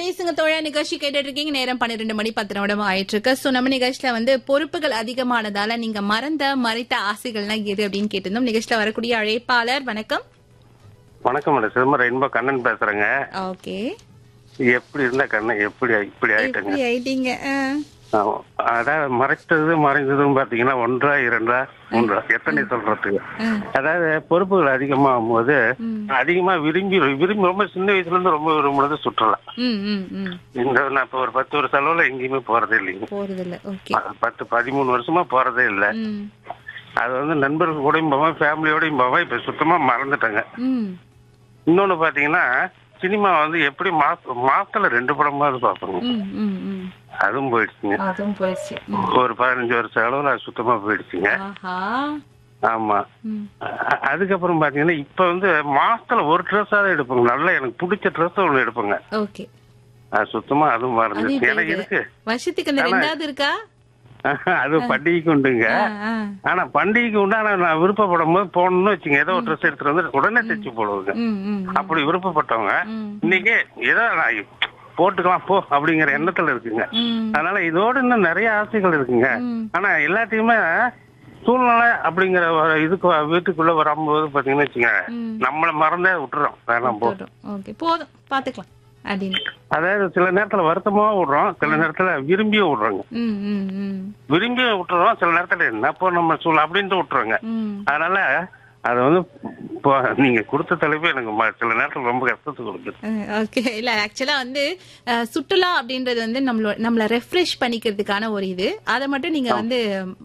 பேசுங்க தோழா நிகழ்ச்சி கேட்டுட்டு இருக்கீங்க நேரம் பன்னிரெண்டு மணி பத்து நிமிடம் ஆயிட்டு இருக்கு சோ நம்ம நிகழ்ச்சியில வந்து பொறுப்புகள் அதிகமானதால நீங்க மறந்த மறைத்த ஆசைகள்லாம் எது அப்படின்னு கேட்டிருந்தோம் நிகழ்ச்சியில வரக்கூடிய அழைப்பாளர் வணக்கம் வணக்கம் மேடம் சிதம்பரம் இன்ப கண்ணன் பேசுறேங்க ஓகே எப்படி இருந்தா கண்ணன் எப்படி இப்படி ஆயிட்டங்க எப்படி ஆயிட்டீங்க ஆ. ஆமா. அதாவது மறைத்தது மறைந்ததும் பாத்தீங்கன்னா ஒன்றா இரண்டா மூன்றா எத்தனை சொல்றதுக்கு அதாவது பொறுப்புகள் அதிகமாகும் போது அதிகமா விரும்பி விரும்பி ரொம்ப சின்ன வயசுல இருந்து ரொம்ப விரும்புறது சுற்றுலா ம் ம் ம் இந்த நான் இப்ப ஒரு பத்து வருஷ அளவுல எங்கேயுமே போறதே இல்லைங்க போறது இல்ல ஓகே ப- பத்து பதிமூணு வருஷமா போறதே இல்ல ம் அது வந்து நண்பர்கள் கூடயும் போவேன் ஃபேமிலியோடயும் போவேன் இப்ப சுத்தமா மறந்துட்டேங்க ம் இன்னொன்னு பாத்தீங்கன்னா சினிமா வந்து எப்படி மாச மாசத்துல ரெண்டு படமாவது பாப்போங்க ம் ம் ம் அதுவும் போயிடுச்சுங்க அதுவும் போயிடுச்சு ம். ஒரு பதினஞ்சு வருஷம் அளவுல அது சுத்தமா போயிடுச்சுங்க ஆஹா ஆமா ம் அ- அதுக்கப்புறம் பாத்தீங்கன்னா இப்ப வந்து மாசத்துல ஒரு ட்ரெஸ்ஸாவது எடுப்போங்க நல்லா எனக்கு பிடிச்ச ட்ரெஸ் ஒண்ணு எடுப்போங்க ஓகே அது சுத்தமா அதுவும் அது மறந்துச்சு இப்ப ஏன்னா இது. இருக்கு வருஷத்துக்கு அந்த ரெண்டாவது இருக்கா அது பண்டிகைக்கு உண்டுங்க ஆ, ஆ. ஆனா ஆனா பண்டிகைக்கு உண்டான நான் விருப்பப்படும் போது போகணும்னு வச்சுங்க ஏதோ ஒரு ட்ரெஸ் எடுத்துட்டு வந்து உடனே தைச்சு போடுவாங்க ம் ம் அப்படி விருப்பப்பட்டவங்க ம். இன்னைக்கு ஏதோ நான் போட்டுக்கலாம் போ அப்படிங்கிற எண்ணத்துல இருக்குங்க ம் அதனால இதோட இன்னும் நிறைய ஆசைகள் இருக்குங்க ம். ஆனா எல்லாத்தையுமே சூழ்நிலை அப்படிங்கிற ஒரு இதுக்கு வ- வீட்டுக்குள்ள வரும்போது பாத்தீங்கன்னா வச்சுங்க ம். நம்மள மறந்தே விட்டுறோம் வேணாம் போ போதும் ஓகே போதும் பாத்துக்கலாம் அப்படின்னு அதாவது சில நேரத்துல வருத்தமா விடுறோம் சில நேரத்துல விரும்பியும் விடுறோங்க ம் ம் ம் விரும்பியும் விட்டுறோம் சில நேரத்துல என்னப்போ நம்ம சூழ் அப்படின்ட்டு விட்டுறோங்க ம் அதனால அது வந்து இப்போ நீங்க கொடுத்த தலைப்பு எனக்கு ம- சில நேரத்துல ரொம்ப கஷ்டத்தை கொடுக்குது ஓகே இல்ல ஆக்சுவலா வந்து அஹ், சுற்றுலா அப்படின்றது வந்து நம்மளோ நம்மள ரெஃப்ரெஷ் பண்ணிக்கிறதுக்கான ஒரு இது அதை மட்டும் நீங்க வந்து